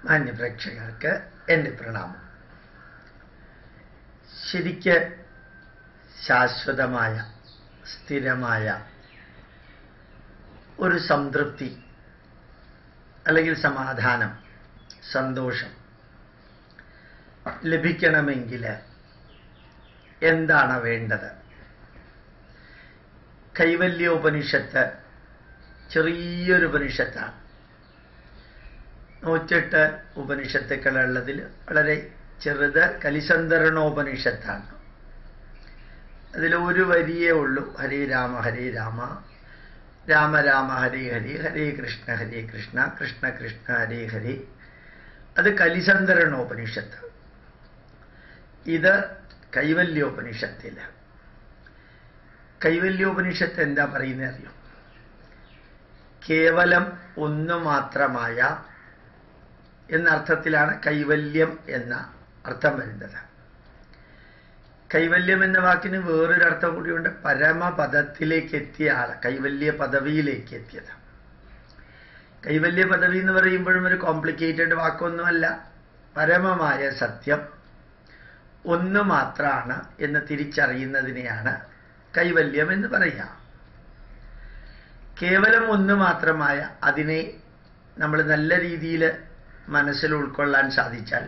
മാന്യപ്രേക്ഷകർക്ക് എൻ്റെ പ്രണാമം ശരിക്ക് ശാശ്വതമായ സ്ഥിരമായ ഒരു സംതൃപ്തി അല്ലെങ്കിൽ സമാധാനം സന്തോഷം ലഭിക്കണമെങ്കിൽ എന്താണ് വേണ്ടത് കൈവല്യോപനിഷത്ത് ചെറിയൊരു ഉപനിഷത്താണ് നൂറ്റെട്ട് ഉപനിഷത്തുക്കളുള്ളതിൽ വളരെ ചെറുത് കലിസന്ധരണോപനിഷത്താണ് അതിൽ ഒരു വരിയേ ഉള്ളൂ ഹരേ രാമ ഹരേ രാമ രാമ രാമ ഹരേ ഹരേ ഹരേ കൃഷ്ണ ഹരേ കൃഷ്ണ കൃഷ്ണ കൃഷ്ണ ഹരേ ഹരേ അത് കലിസന്ധരണോപനിഷത്ത് ഇത് കൈവല്യോപനിഷത്തിൽ കൈവല്യോപനിഷത്ത് എന്താ പറയുന്നത് അറിയോ കേവലം ഒന്നു മാത്രമായ എന്നർത്ഥത്തിലാണ് കൈവല്യം എന്ന അർത്ഥം വരുന്നത് കൈവല്യം എന്ന വാക്കിന് വേറൊരു അർത്ഥം കൂടിയുണ്ട് പരമപദത്തിലേക്ക് എത്തിയ ആള് കൈവല്യ പദവിയിലേക്ക് എത്തിയത് കൈവല്യ പദവി എന്ന് പറയുമ്പോഴും ഒരു കോംപ്ലിക്കേറ്റഡ് വാക്കൊന്നുമല്ല പരമമായ സത്യം ഒന്ന് മാത്രമാണ് എന്ന് തിരിച്ചറിയുന്നതിനെയാണ് കൈവല്യം എന്ന് പറയുക കേവലം ഒന്ന് മാത്രമായ അതിനെ നമ്മൾ നല്ല രീതിയിൽ മനസ്സിൽ ഉൾക്കൊള്ളാൻ സാധിച്ചാൽ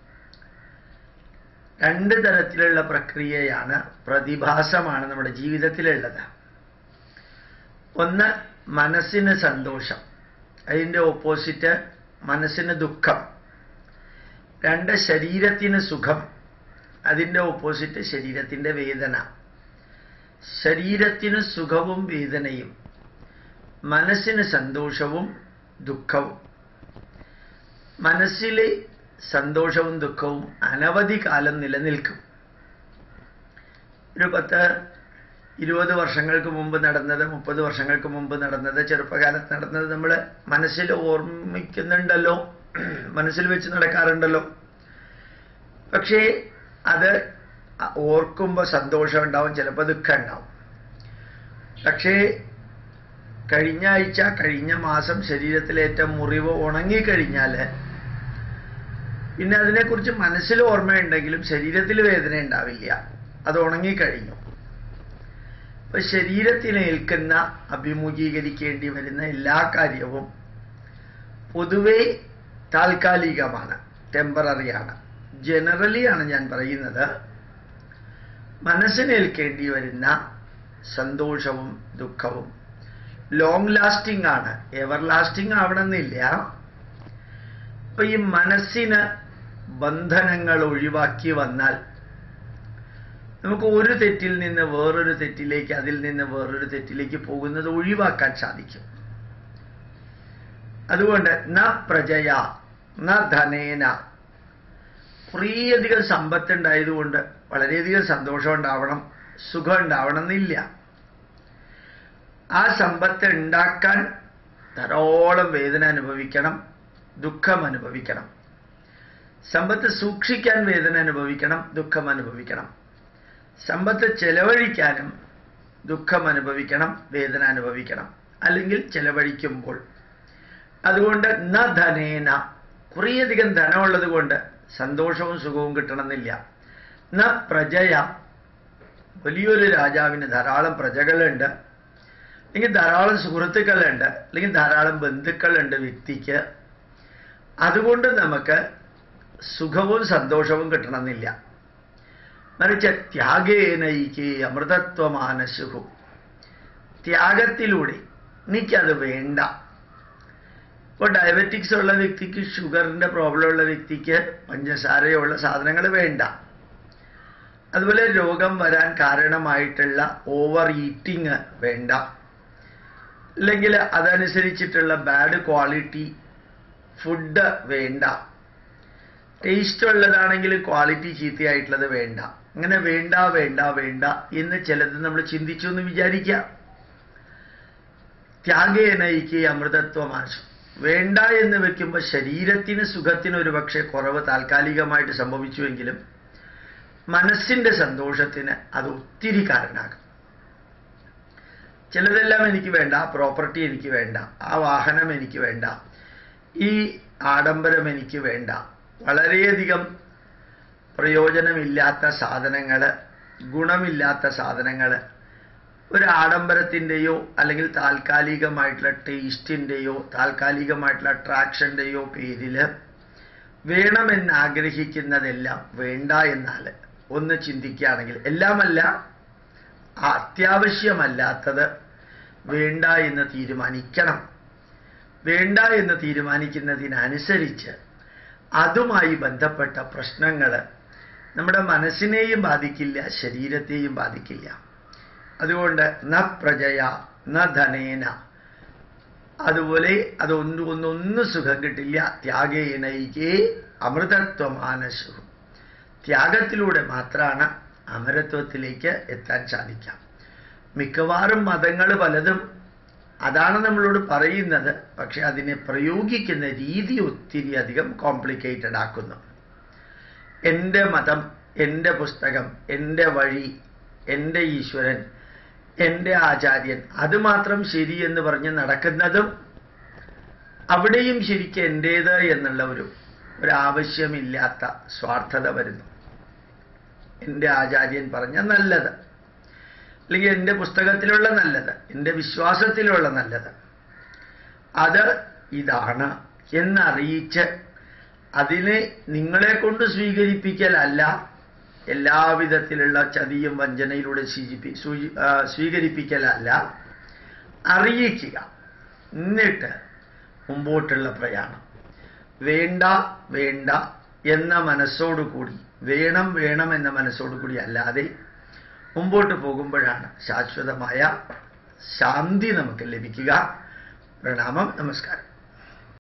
രണ്ട് തരത്തിലുള്ള പ്രക്രിയയാണ് പ്രതിഭാസമാണ് നമ്മുടെ ജീവിതത്തിലുള്ളത് ഒന്ന് മനസ്സിന് സന്തോഷം അതിൻ്റെ ഓപ്പോസിറ്റ് മനസ്സിന് ദുഃഖം രണ്ട് ശരീരത്തിന് സുഖം അതിൻ്റെ ഓപ്പോസിറ്റ് ശരീരത്തിൻ്റെ വേദന ശരീരത്തിന് സുഖവും വേദനയും മനസ്സിന് സന്തോഷവും ദുഃഖവും മനസ്സിലെ സന്തോഷവും ദുഃഖവും അനവധി കാലം നിലനിൽക്കും ഒരു പത്ത് ഇരുപത് വർഷങ്ങൾക്ക് മുമ്പ് നടന്നത് മുപ്പത് വർഷങ്ങൾക്ക് മുമ്പ് നടന്നത് ചെറുപ്പകാലത്ത് നടന്നത് നമ്മൾ മനസ്സിൽ ഓർമ്മിക്കുന്നുണ്ടല്ലോ മനസ്സിൽ വെച്ച് നടക്കാറുണ്ടല്ലോ പക്ഷേ അത് ഓർക്കുമ്പോൾ സന്തോഷം ഉണ്ടാവും ചിലപ്പോൾ ദുഃഖം ഉണ്ടാവും പക്ഷേ കഴിഞ്ഞ ആഴ്ച കഴിഞ്ഞ മാസം ശരീരത്തിലേറ്റ മുറിവ് ഉണങ്ങിക്കഴിഞ്ഞാൽ പിന്നെ അതിനെക്കുറിച്ച് മനസ്സിൽ ഓർമ്മയുണ്ടെങ്കിലും ശരീരത്തിൽ വേദന ഉണ്ടാവില്ല അത് ഉണങ്ങിക്കഴിഞ്ഞു അപ്പൊ ശരീരത്തിനേൽക്കുന്ന അഭിമുഖീകരിക്കേണ്ടി വരുന്ന എല്ലാ കാര്യവും പൊതുവെ താൽക്കാലികമാണ് ടെമ്പററിയാണ് ജനറലിയാണ് ഞാൻ പറയുന്നത് മനസ്സിനേൽക്കേണ്ടി വരുന്ന സന്തോഷവും ദുഃഖവും ലോങ് ലാസ്റ്റിംഗ് ആണ് എവർ ലാസ്റ്റിംഗ് ആവണമെന്നില്ല അപ്പൊ ഈ മനസ്സിന് ബന്ധനങ്ങൾ ഒഴിവാക്കി വന്നാൽ നമുക്ക് ഒരു തെറ്റിൽ നിന്ന് വേറൊരു തെറ്റിലേക്ക് അതിൽ നിന്ന് വേറൊരു തെറ്റിലേക്ക് പോകുന്നത് ഒഴിവാക്കാൻ സാധിക്കും അതുകൊണ്ട് ന പ്രജയ ന ധനേന കുറേയധികം സമ്പത്ത് ഉണ്ടായതുകൊണ്ട് വളരെയധികം സന്തോഷം ഉണ്ടാവണം സുഖം ഉണ്ടാവണം എന്നില്ല ആ സമ്പത്ത് ഉണ്ടാക്കാൻ ധാരാളം വേദന അനുഭവിക്കണം ദുഃഖം അനുഭവിക്കണം സമ്പത്ത് സൂക്ഷിക്കാൻ വേദന അനുഭവിക്കണം ദുഃഖം അനുഭവിക്കണം സമ്പത്ത് ചെലവഴിക്കാനും ദുഃഖം അനുഭവിക്കണം വേദന അനുഭവിക്കണം അല്ലെങ്കിൽ ചെലവഴിക്കുമ്പോൾ അതുകൊണ്ട് ന ധനേന കുറേയധികം ധനമുള്ളത് കൊണ്ട് സന്തോഷവും സുഖവും കിട്ടണമെന്നില്ല ന പ്രജയ വലിയൊരു രാജാവിന് ധാരാളം പ്രജകളുണ്ട് അല്ലെങ്കിൽ ധാരാളം സുഹൃത്തുക്കളുണ്ട് അല്ലെങ്കിൽ ധാരാളം ബന്ധുക്കളുണ്ട് വ്യക്തിക്ക് അതുകൊണ്ട് നമുക്ക് സുഖവും സന്തോഷവും കിട്ടണമെന്നില്ല മറിച്ച് ത്യാഗേനയിക്ക് അമൃതത്വമാനസുഖു ത്യാഗത്തിലൂടെ എനിക്കത് വേണ്ട ഇപ്പോൾ ഡയബറ്റിക്സ് ഉള്ള വ്യക്തിക്ക് ഷുഗറിൻ്റെ പ്രോബ്ലം ഉള്ള വ്യക്തിക്ക് പഞ്ചസാരയുള്ള സാധനങ്ങൾ വേണ്ട അതുപോലെ രോഗം വരാൻ കാരണമായിട്ടുള്ള ഓവർ ഈറ്റിംഗ് വേണ്ട അല്ലെങ്കിൽ അതനുസരിച്ചിട്ടുള്ള ബാഡ് ക്വാളിറ്റി ഫുഡ് വേണ്ട ടേസ്റ്റ് ഉള്ളതാണെങ്കിൽ ക്വാളിറ്റി ചീത്തയായിട്ടുള്ളത് വേണ്ട അങ്ങനെ വേണ്ട വേണ്ട വേണ്ട എന്ന് ചിലത് നമ്മൾ ചിന്തിച്ചു എന്ന് വിചാരിക്കാം ത്യാഗേനയിക്ക് അമൃതത്വമാണ് വേണ്ട എന്ന് വെക്കുമ്പോൾ ശരീരത്തിന് സുഖത്തിന് ഒരുപക്ഷെ കുറവ് താൽക്കാലികമായിട്ട് സംഭവിച്ചുവെങ്കിലും മനസ്സിന്റെ സന്തോഷത്തിന് അത് ഒത്തിരി കാരണമാകും ചിലതെല്ലാം എനിക്ക് വേണ്ട ആ പ്രോപ്പർട്ടി എനിക്ക് വേണ്ട ആ വാഹനം എനിക്ക് വേണ്ട ഈ ആഡംബരം എനിക്ക് വേണ്ട വളരെയധികം പ്രയോജനമില്ലാത്ത സാധനങ്ങൾ ഗുണമില്ലാത്ത സാധനങ്ങൾ ഒരു ആഡംബരത്തിൻ്റെയോ അല്ലെങ്കിൽ താൽക്കാലികമായിട്ടുള്ള ടേസ്റ്റിൻ്റെയോ താൽക്കാലികമായിട്ടുള്ള അട്രാക്ഷൻ്റെയോ പേരിൽ വേണമെന്ന് ആഗ്രഹിക്കുന്നതെല്ലാം വേണ്ട എന്നാൽ ഒന്ന് ചിന്തിക്കുകയാണെങ്കിൽ എല്ലാമല്ല അത്യാവശ്യമല്ലാത്തത് വേണ്ട എന്ന് തീരുമാനിക്കണം വേണ്ട എന്ന് തീരുമാനിക്കുന്നതിനനുസരിച്ച് അതുമായി ബന്ധപ്പെട്ട പ്രശ്നങ്ങൾ നമ്മുടെ മനസ്സിനെയും ബാധിക്കില്ല ശരീരത്തെയും ബാധിക്കില്ല അതുകൊണ്ട് ന പ്രജയ ന ധനേന അതുപോലെ അതൊന്നും ഒന്നൊന്നും സുഖം കിട്ടില്ല ത്യാഗേനൈകേ അമൃതത്വമാനശു ത്യാഗത്തിലൂടെ മാത്രമാണ് അമരത്വത്തിലേക്ക് എത്താൻ സാധിക്കാം മിക്കവാറും മതങ്ങൾ പലതും അതാണ് നമ്മളോട് പറയുന്നത് പക്ഷെ അതിനെ പ്രയോഗിക്കുന്ന രീതി ഒത്തിരി അധികം കോംപ്ലിക്കേറ്റഡ് ആക്കുന്നു എൻ്റെ മതം എൻ്റെ പുസ്തകം എൻ്റെ വഴി എൻ്റെ ഈശ്വരൻ എൻ്റെ ആചാര്യൻ അത് മാത്രം ശരി എന്ന് പറഞ്ഞ് നടക്കുന്നതും അവിടെയും ശരിക്കും എൻ്റേത് എന്നുള്ള ഒരു ഒരു ആവശ്യമില്ലാത്ത സ്വാർത്ഥത വരുന്നു എൻ്റെ ആചാര്യൻ പറഞ്ഞ നല്ലത് അല്ലെങ്കിൽ എൻ്റെ പുസ്തകത്തിലുള്ള നല്ലത് എൻ്റെ വിശ്വാസത്തിലുള്ള നല്ലത് അത് ഇതാണ് എന്നറിയിച്ച് അതിനെ നിങ്ങളെ കൊണ്ട് സ്വീകരിപ്പിക്കലല്ല എല്ലാവിധത്തിലുള്ള ചതിയും വഞ്ചനയിലൂടെ സ്വീകരിപ്പി സൂചി- ആ, സ്വീകരിപ്പിക്കലല്ല അറിയിക്കുക എന്നിട്ട് മുമ്പോട്ടുള്ള പ്രയാണം വേണ്ട വേണ്ട എന്ന മനസ്സോടുകൂടി വേണം വേണം എന്ന മനസ്സോടുകൂടി അല്ലാതെ മുമ്പോട്ട് പോകുമ്പോഴാണ് ശാശ്വതമായ ശാന്തി നമുക്ക് ലഭിക്കുക പ്രണാമം നമസ്കാരം